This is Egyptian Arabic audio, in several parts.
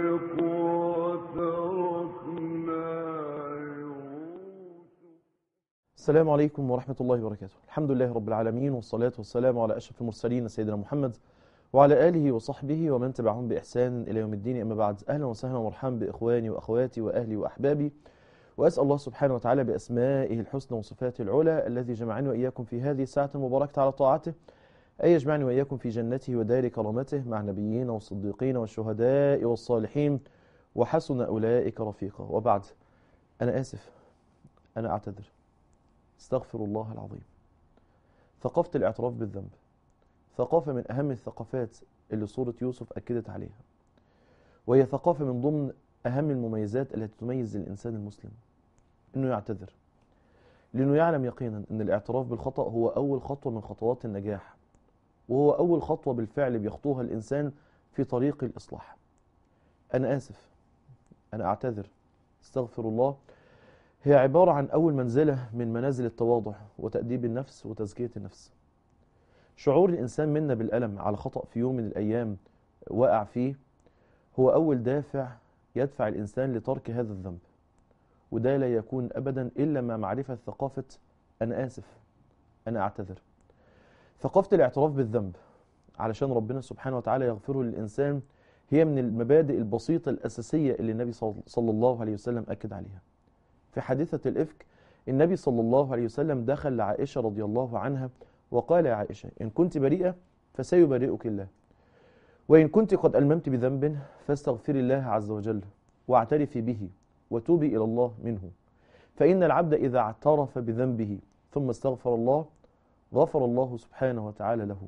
السلام عليكم ورحمة الله وبركاته الحمد لله رب العالمين والصلاة والسلام على أشرف المرسلين سيدنا محمد وعلى آله وصحبه ومن تبعهم بإحسان إلى يوم الدين أما بعد أهلا وسهلا ومرحبا بإخواني وأخواتي وأهلي وأحبابي وأسأل الله سبحانه وتعالى بأسمائه الحسنى وصفاته العلى الذي جمعني وإياكم في هذه الساعة المباركة على طاعته أن يجمعني وإياكم في جنته ودار كرامته مع النبيين والصديقين والشهداء والصالحين وحسن أولئك رفيقا وبعد أنا آسف أنا أعتذر استغفر الله العظيم ثقافة الاعتراف بالذنب ثقافة من أهم الثقافات اللي صورة يوسف أكدت عليها وهي ثقافة من ضمن أهم المميزات التي تميز الإنسان المسلم أنه يعتذر لأنه يعلم يقينا أن الاعتراف بالخطأ هو أول خطوة من خطوات النجاح وهو أول خطوة بالفعل بيخطوها الإنسان في طريق الإصلاح أنا آسف أنا أعتذر استغفر الله هي عبارة عن أول منزلة من منازل التواضع وتأديب النفس وتزكية النفس شعور الإنسان منا بالألم على خطأ في يوم من الأيام وقع فيه هو أول دافع يدفع الإنسان لترك هذا الذنب وده لا يكون أبدا إلا مع معرفة ثقافة أنا آسف أنا أعتذر ثقافة الاعتراف بالذنب علشان ربنا سبحانه وتعالى يغفره للإنسان هي من المبادئ البسيطة الأساسية اللي النبي صلى الله عليه وسلم أكد عليها في حادثة الإفك النبي صلى الله عليه وسلم دخل لعائشة رضي الله عنها وقال يا عائشة إن كنت بريئة فسيبرئك الله وإن كنت قد ألممت بذنب فاستغفري الله عز وجل واعترفي به وتوبي إلى الله منه فإن العبد إذا اعترف بذنبه ثم استغفر الله غفر الله سبحانه وتعالى له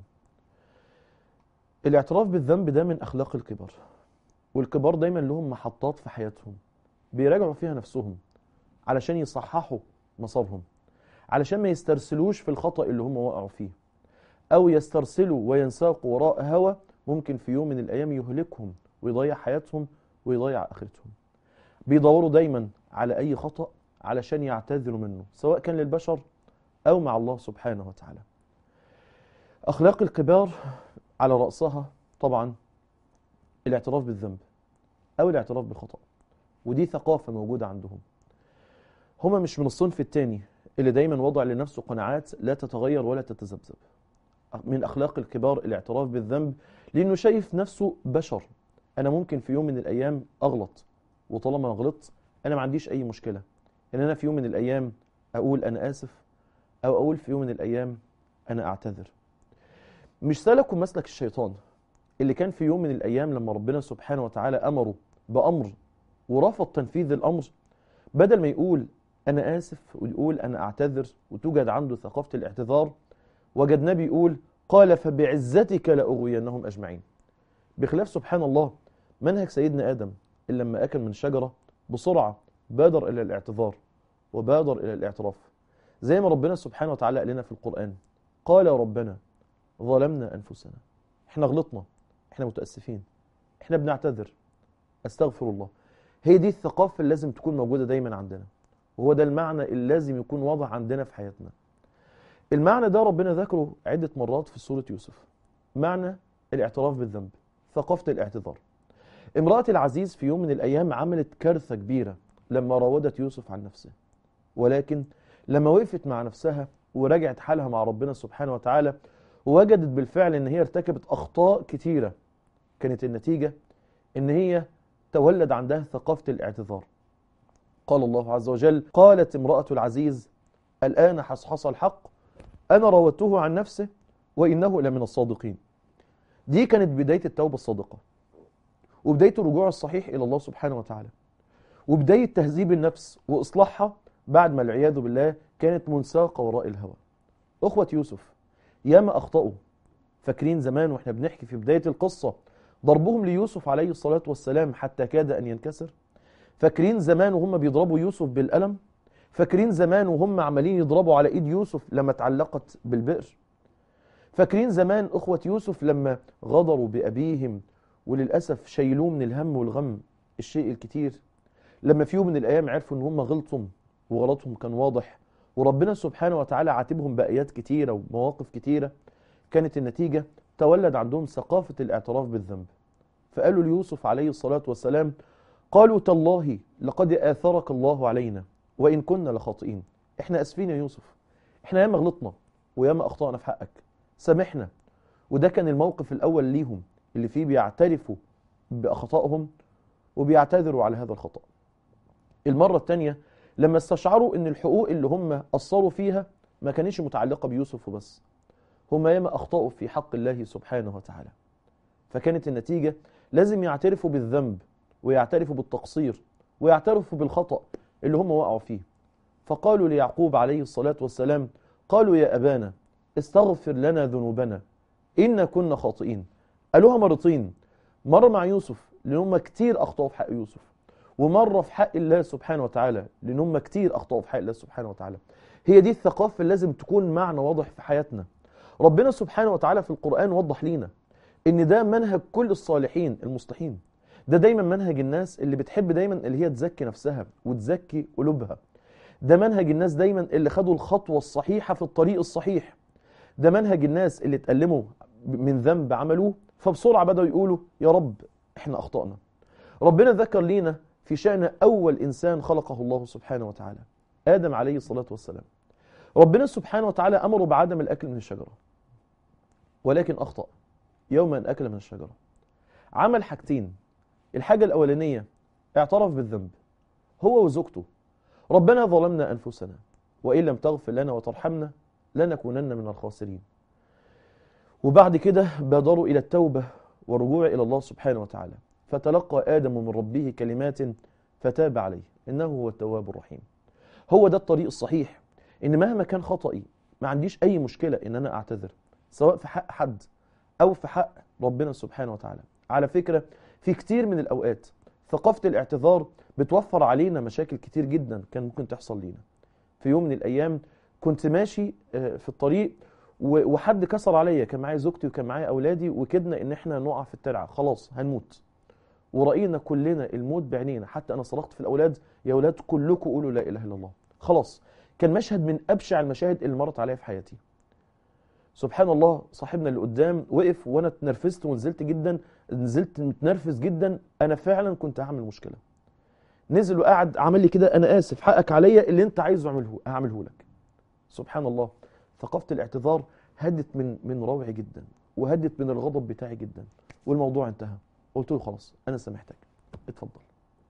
الاعتراف بالذنب ده من أخلاق الكبار والكبار دايما لهم محطات في حياتهم بيراجعوا فيها نفسهم علشان يصححوا مسارهم علشان ما يسترسلوش في الخطأ اللي هم وقعوا فيه أو يسترسلوا وينساقوا وراء هوى ممكن في يوم من الأيام يهلكهم ويضيع حياتهم ويضيع آخرتهم بيدوروا دايما على أي خطأ علشان يعتذروا منه سواء كان للبشر أو مع الله سبحانه وتعالى أخلاق الكبار على رأسها طبعا الاعتراف بالذنب أو الاعتراف بالخطأ ودي ثقافة موجودة عندهم هما مش من الصنف التاني اللي دايما وضع لنفسه قناعات لا تتغير ولا تتذبذب من أخلاق الكبار الاعتراف بالذنب لأنه شايف نفسه بشر أنا ممكن في يوم من الأيام أغلط وطالما غلطت أنا ما عنديش أي مشكلة إن أنا في يوم من الأيام أقول أنا آسف أو أقول في يوم من الأيام أنا أعتذر مش سلكوا مسلك الشيطان اللي كان في يوم من الأيام لما ربنا سبحانه وتعالى أمره بأمر ورفض تنفيذ الأمر بدل ما يقول أنا آسف ويقول أنا أعتذر وتوجد عنده ثقافة الاعتذار وجدناه بيقول قال فبعزتك لأغوينهم أجمعين بخلاف سبحان الله منهج سيدنا آدم اللي لما أكل من شجرة بسرعة بادر إلى الاعتذار وبادر إلى الاعتراف زي ما ربنا سبحانه وتعالى قال لنا في القرآن قال يا ربنا ظلمنا أنفسنا احنا غلطنا احنا متأسفين احنا بنعتذر استغفر الله هي دي الثقافة اللي لازم تكون موجودة دايما عندنا وهو ده المعنى اللي لازم يكون واضح عندنا في حياتنا المعنى ده ربنا ذكره عدة مرات في سورة يوسف معنى الاعتراف بالذنب ثقافة الاعتذار امرأة العزيز في يوم من الأيام عملت كارثة كبيرة لما راودت يوسف عن نفسه ولكن لما وقفت مع نفسها ورجعت حالها مع ربنا سبحانه وتعالى ووجدت بالفعل ان هي ارتكبت اخطاء كتيرة كانت النتيجة ان هي تولد عندها ثقافة الاعتذار قال الله عز وجل قالت امرأة العزيز الآن حصحص الحق أنا راودته عن نفسه وإنه لمن الصادقين دي كانت بداية التوبة الصادقة وبداية الرجوع الصحيح إلى الله سبحانه وتعالى وبداية تهذيب النفس وإصلاحها بعد ما العياذ بالله كانت منساقة وراء الهوى أخوة يوسف ياما أخطأوا فاكرين زمان وإحنا بنحكي في بداية القصة ضربهم ليوسف عليه الصلاة والسلام حتى كاد أن ينكسر فاكرين زمان وهم بيضربوا يوسف بالقلم فاكرين زمان وهم عمالين يضربوا على ايد يوسف لما اتعلقت بالبئر فاكرين زمان اخوة يوسف لما غدروا بأبيهم وللأسف شيلوه من الهم والغم الشيء الكتير لما في يوم من الأيام عرفوا ان هم غلطوا وغلطهم كان واضح وربنا سبحانه وتعالى عاتبهم بآيات كتيرة ومواقف كتيرة كانت النتيجة تولد عندهم ثقافة الاعتراف بالذنب فقالوا ليوسف عليه الصلاة والسلام قالوا تالله لقد آثرك الله علينا وإن كنا لخاطئين احنا أسفين يا يوسف احنا ياما غلطنا وياما أخطأنا في حقك سامحنا وده كان الموقف الأول ليهم اللي فيه بيعترفوا بأخطائهم وبيعتذروا على هذا الخطأ المرة الثانية لما استشعروا ان الحقوق اللي هم قصروا فيها ما كانتش متعلقة بيوسف وبس هم ياما أخطأوا في حق الله سبحانه وتعالى فكانت النتيجة لازم يعترفوا بالذنب ويعترفوا بالتقصير ويعترفوا بالخطأ اللي هم وقعوا فيه فقالوا ليعقوب عليه الصلاة والسلام قالوا يا أبانا استغفر لنا ذنوبنا إن كنا خاطئين قالوها مرتين مرة مع يوسف لأن هم كتير أخطأوا في حق يوسف ومرة في حق الله سبحانه وتعالى لأن هم كتير أخطأوا في حق الله سبحانه وتعالى هي دي الثقافة اللي لازم تكون معنى واضح في حياتنا ربنا سبحانه وتعالى في القرآن وضح لينا ان ده منهج كل الصالحين المصلحين ده دايما منهج الناس اللي بتحب دايما اللي هي تزكي نفسها وتزكي قلوبها ده منهج الناس دايما اللي خدوا الخطوة الصحيحة في الطريق الصحيح ده منهج الناس اللي اتألموا من ذنب عملوه فبسرعة بدأوا يقولوا يا رب احنا أخطأنا ربنا ذكر لينا في شأن أول إنسان خلقه الله سبحانه وتعالى آدم عليه الصلاة والسلام ربنا سبحانه وتعالى أمره بعدم الأكل من الشجرة ولكن أخطأ يوم أن أكل من الشجرة عمل حاجتين الحاجة الأولانية اعترف بالذنب هو وزوجته ربنا ظلمنا أنفسنا وإن لم تغفر لنا وترحمنا لنكونن من الخاسرين وبعد كده بادروا إلى التوبة والرجوع إلى الله سبحانه وتعالى فتلقى آدم من ربه كلمات فتاب عليه إنه هو التواب الرحيم هو ده الطريق الصحيح إن مهما كان خطئي ما عنديش أي مشكلة إن أنا أعتذر سواء في حق حد أو في حق ربنا سبحانه وتعالى على فكرة في كتير من الأوقات ثقافة الاعتذار بتوفر علينا مشاكل كتير جدا كان ممكن تحصل لينا في يوم من الأيام كنت ماشي في الطريق وحد كسر عليا كان معايا زوجتي وكان معايا أولادي وكدنا إن إحنا نقع في الترعة خلاص هنموت ورأينا كلنا الموت بعينينا حتى أنا صرخت في الأولاد يا أولاد كلكم قولوا لا إله إلا الله خلاص كان مشهد من أبشع المشاهد اللي مرت عليا في حياتي سبحان الله صاحبنا اللي قدام وقف وانا اتنرفزت ونزلت جدا نزلت متنرفز جدا انا فعلا كنت هعمل مشكله نزل وقعد عمل لي كده انا اسف حقك عليا اللي انت عايزه اعمله هعمله لك سبحان الله ثقافه الاعتذار هدت من من روعي جدا وهدت من الغضب بتاعي جدا والموضوع انتهى قلت له خلاص انا سامحتك اتفضل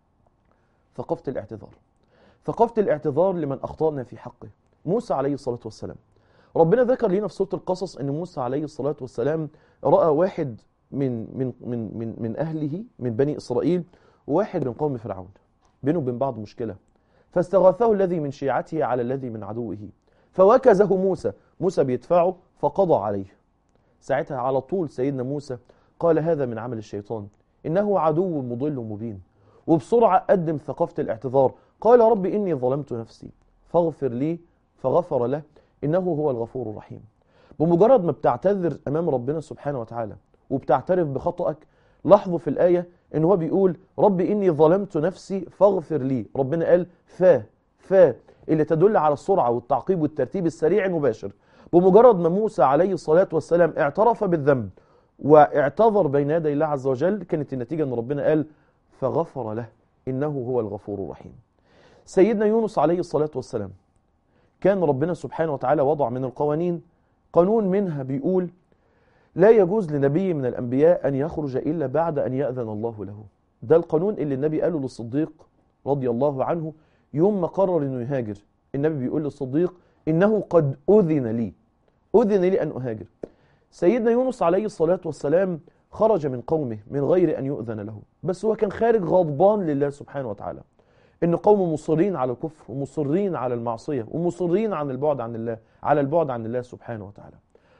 ثقافه الاعتذار ثقافه الاعتذار لمن اخطانا في حقه موسى عليه الصلاه والسلام ربنا ذكر لنا في سوره القصص ان موسى عليه الصلاه والسلام راى واحد من من من من من اهله من بني اسرائيل وواحد من قوم فرعون بينه وبين بعض مشكله فاستغاثه الذي من شيعته على الذي من عدوه فوكزه موسى موسى بيدفعه فقضى عليه ساعتها على طول سيدنا موسى قال هذا من عمل الشيطان انه عدو مضل مبين وبسرعه قدم ثقافه الاعتذار قال رب اني ظلمت نفسي فاغفر لي فغفر له إنه هو الغفور الرحيم بمجرد ما بتعتذر أمام ربنا سبحانه وتعالى وبتعترف بخطأك لاحظوا في الآية إن هو بيقول رب إني ظلمت نفسي فاغفر لي ربنا قال فا فا اللي تدل على السرعة والتعقيب والترتيب السريع المباشر بمجرد ما موسى عليه الصلاة والسلام اعترف بالذنب واعتذر بين يدي الله عز وجل كانت النتيجة أن ربنا قال فغفر له إنه هو الغفور الرحيم سيدنا يونس عليه الصلاة والسلام كان ربنا سبحانه وتعالى وضع من القوانين قانون منها بيقول لا يجوز لنبي من الأنبياء أن يخرج إلا بعد أن يأذن الله له ده القانون اللي النبي قاله للصديق رضي الله عنه يوم ما قرر أنه يهاجر النبي بيقول للصديق إنه قد أذن لي أذن لي أن أهاجر سيدنا يونس عليه الصلاة والسلام خرج من قومه من غير أن يؤذن له بس هو كان خارج غضبان لله سبحانه وتعالى ان قوم مصرين على الكفر ومصرين على المعصية ومصرين عن البعد عن الله على البعد عن الله سبحانه وتعالى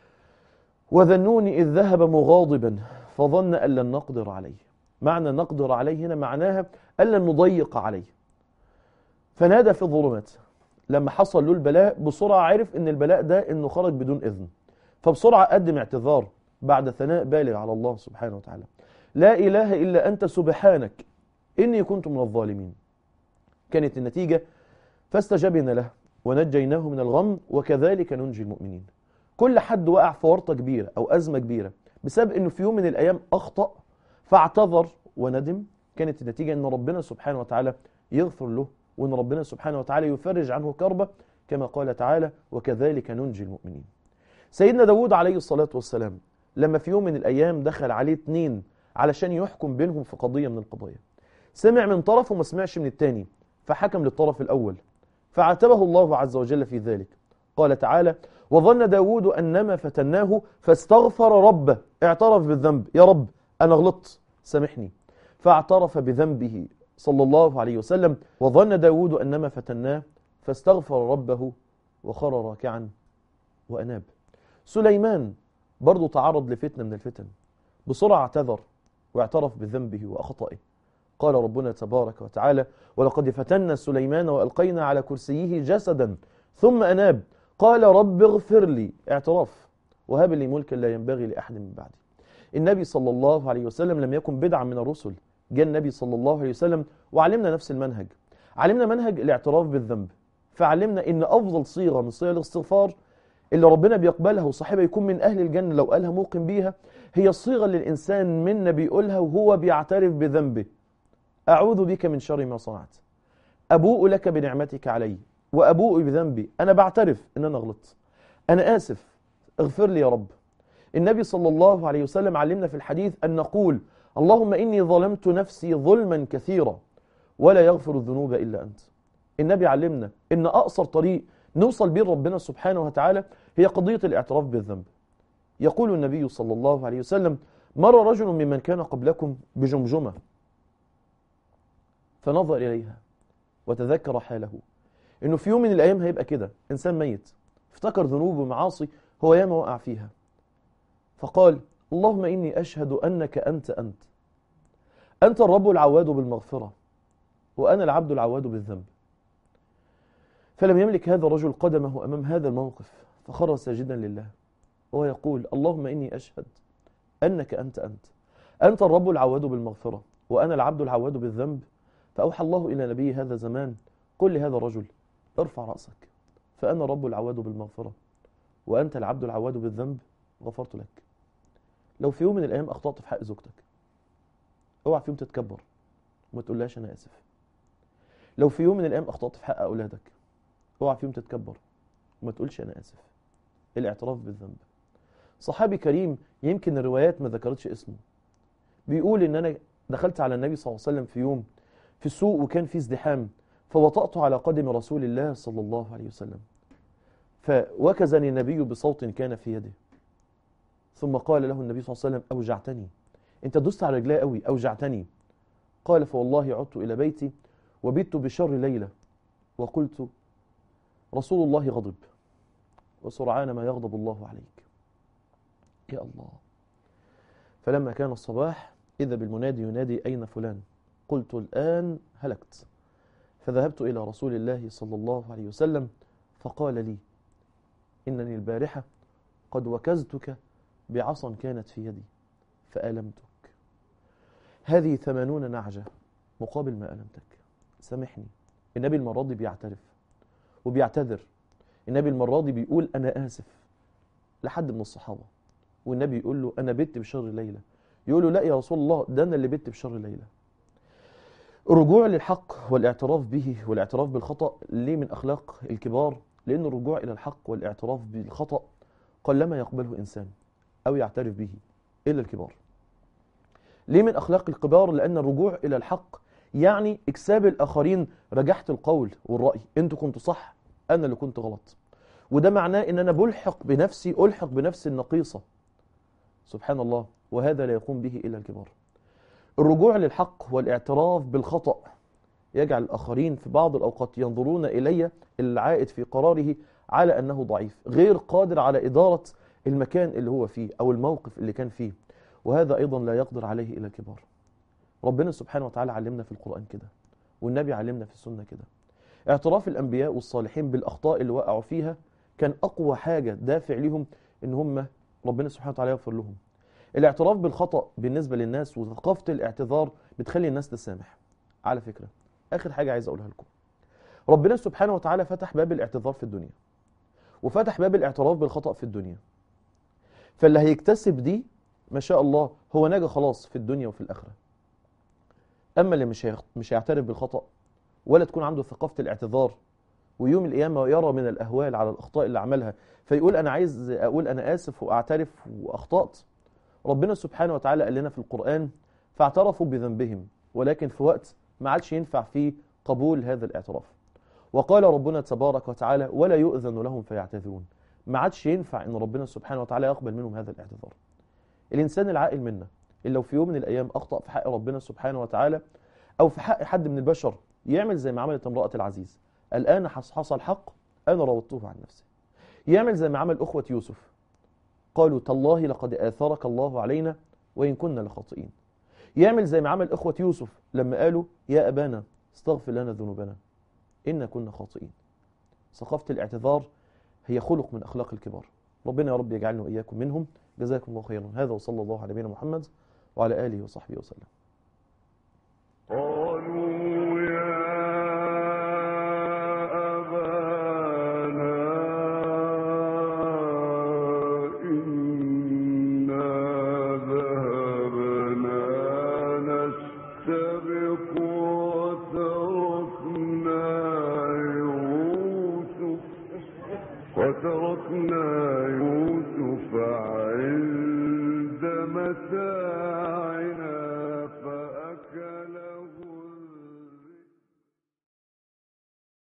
وذنوني إذ ذهب مغاضبا فظن أن لن نقدر عليه معنى نقدر عليه هنا معناها أن لن نضيق عليه فنادى في الظلمات لما حصل له البلاء بسرعة عرف ان البلاء ده انه خرج بدون اذن فبسرعة قدم اعتذار بعد ثناء بالغ على الله سبحانه وتعالى لا إله إلا أنت سبحانك إني كنت من الظالمين كانت النتيجة فاستجبنا له ونجيناه من الغم وكذلك ننجي المؤمنين كل حد وقع في ورطة كبيرة أو أزمة كبيرة بسبب أنه في يوم من الأيام أخطأ فاعتذر وندم كانت النتيجة أن ربنا سبحانه وتعالى يغفر له وأن ربنا سبحانه وتعالى يفرج عنه كربة كما قال تعالى وكذلك ننجي المؤمنين سيدنا داود عليه الصلاة والسلام لما في يوم من الأيام دخل عليه اتنين علشان يحكم بينهم في قضية من القضايا سمع من طرف وما سمعش من التاني فحكم للطرف الأول فعاتبه الله عز وجل في ذلك قال تعالى وظن داود أنما فتناه فاستغفر ربه اعترف بالذنب يا رب أنا غلطت سامحني فاعترف بذنبه صلى الله عليه وسلم وظن داود أنما فتناه فاستغفر ربه وخر راكعا وأناب سليمان برضو تعرض لفتنة من الفتن بسرعة اعتذر واعترف بذنبه وأخطئه قال ربنا تبارك وتعالى ولقد فتنا سليمان وألقينا على كرسيه جسدا ثم أناب قال رب اغفر لي اعتراف وهب لي ملكا لا ينبغي لأحد من بعدي النبي صلى الله عليه وسلم لم يكن بدعا من الرسل جاء النبي صلى الله عليه وسلم وعلمنا نفس المنهج علمنا منهج الاعتراف بالذنب فعلمنا ان افضل صيغه من صيغ الاستغفار اللي ربنا بيقبلها وصاحبها يكون من اهل الجنه لو قالها موقن بيها هي الصيغه اللي الانسان منا بيقولها وهو بيعترف بذنبه اعوذ بك من شر ما صنعت ابوء لك بنعمتك علي وابوء بذنبي انا بعترف ان انا غلطت انا اسف اغفر لي يا رب النبي صلى الله عليه وسلم علمنا في الحديث ان نقول اللهم اني ظلمت نفسي ظلما كثيرا ولا يغفر الذنوب الا انت النبي علمنا ان اقصر طريق نوصل بيه ربنا سبحانه وتعالى هي قضية الاعتراف بالذنب يقول النبي صلى الله عليه وسلم مر رجل ممن كان قبلكم بجمجمة فنظر إليها وتذكر حاله إنه في يوم من الأيام هيبقى كده إنسان ميت افتكر ذنوب ومعاصي هو ياما وقع فيها فقال اللهم إني أشهد أنك أنت أنت أنت الرب العواد بالمغفرة وأنا العبد العواد بالذنب فلم يملك هذا الرجل قدمه أمام هذا الموقف فخر ساجدا لله وهو يقول اللهم إني أشهد أنك أنت أنت أنت الرب العواد بالمغفرة وأنا العبد العواد بالذنب فأوحى الله إلى نبي هذا الزمان قل لهذا الرجل ارفع رأسك فأنا رب العواد بالمغفرة وأنت العبد العواد بالذنب غفرت لك لو في يوم من الأيام أخطأت في حق زوجتك اوعى في يوم تتكبر وما تقولهاش أنا آسف لو في يوم من الأيام أخطأت في حق أولادك اوعى في يوم تتكبر وما تقولش أنا آسف الاعتراف بالذنب صحابي كريم يمكن الروايات ما ذكرتش اسمه بيقول ان انا دخلت على النبي صلى الله عليه وسلم في يوم في السوق وكان في ازدحام فوطأت على قدم رسول الله صلى الله عليه وسلم فوكزني النبي بصوت كان في يده ثم قال له النبي صلى الله عليه وسلم أوجعتني أنت دست على رجلي قوي أوجعتني قال فوالله عدت إلى بيتي وبت بشر ليلة وقلت رسول الله غضب وسرعان ما يغضب الله عليك يا الله فلما كان الصباح إذا بالمنادي ينادي أين فلان قلت الآن هلكت فذهبت إلى رسول الله صلى الله عليه وسلم فقال لي إنني البارحة قد وكزتك بعصا كانت في يدي فألمتك هذه ثمانون نعجة مقابل ما ألمتك سامحني النبي المرة دي بيعترف وبيعتذر النبي المرة دي بيقول أنا آسف لحد من الصحابة والنبي يقول له أنا بت بشر ليلة يقول له لا يا رسول الله ده أنا اللي بت بشر ليلة الرجوع للحق والاعتراف به والاعتراف بالخطأ ليه من أخلاق الكبار لأن الرجوع إلى الحق والاعتراف بالخطأ قلما يقبله إنسان أو يعترف به إلا الكبار ليه من أخلاق الكبار لأن الرجوع إلى الحق يعني إكساب الآخرين رجحت القول والرأي أنتوا كنتوا صح أنا اللي كنت غلط وده معناه أن أنا بلحق بنفسي ألحق بنفسي النقيصة سبحان الله وهذا لا يقوم به إلا الكبار الرجوع للحق والاعتراف بالخطأ يجعل الآخرين في بعض الأوقات ينظرون إلي العائد في قراره على أنه ضعيف غير قادر على إدارة المكان اللي هو فيه أو الموقف اللي كان فيه وهذا أيضا لا يقدر عليه إلا الكبار ربنا سبحانه وتعالى علمنا في القرآن كده والنبي علمنا في السنة كده اعتراف الأنبياء والصالحين بالأخطاء اللي وقعوا فيها كان أقوى حاجة دافع لهم إن هم ربنا سبحانه وتعالى يغفر لهم الاعتراف بالخطأ بالنسبة للناس وثقافة الاعتذار بتخلي الناس تسامح على فكرة آخر حاجة عايز أقولها لكم ربنا سبحانه وتعالى فتح باب الاعتذار في الدنيا وفتح باب الاعتراف بالخطأ في الدنيا فاللي هيكتسب دي ما شاء الله هو نجا خلاص في الدنيا وفي الآخرة أما اللي مش هيخ- مش هيعترف بالخطأ ولا تكون عنده ثقافة الاعتذار ويوم القيامة يرى من الأهوال على الأخطاء اللي عملها فيقول أنا عايز أقول أنا آسف وأعترف وأخطأت ربنا سبحانه وتعالى قال لنا في القرآن فاعترفوا بذنبهم ولكن في وقت ما عادش ينفع فيه قبول هذا الاعتراف وقال ربنا تبارك وتعالى ولا يؤذن لهم فيعتذرون ما عادش ينفع ان ربنا سبحانه وتعالى يقبل منهم هذا الاعتذار الانسان العاقل منا اللي لو في يوم من الايام اخطا في حق ربنا سبحانه وتعالى او في حق حد من البشر يعمل زي ما عملت امراه العزيز الان حص- حصل الحق انا راودته عن نفسي يعمل زي ما عمل اخوه يوسف قالوا تالله لقد اثرك الله علينا وان كنا لخاطئين يعمل زي ما عمل اخوه يوسف لما قالوا يا ابانا استغفر لنا ذنوبنا إنا كنا خاطئين ثقافة الاعتذار هي خلق من أخلاق الكبار ربنا يا رب يجعلنا وإياكم منهم جزاكم الله خيرا هذا وصلى الله على نبينا محمد وعلى آله وصحبه وسلم قالوا يا أبانا إنا ذهبنا نستبق وتركنا يوسف وتركنا يوسف عند متاعنا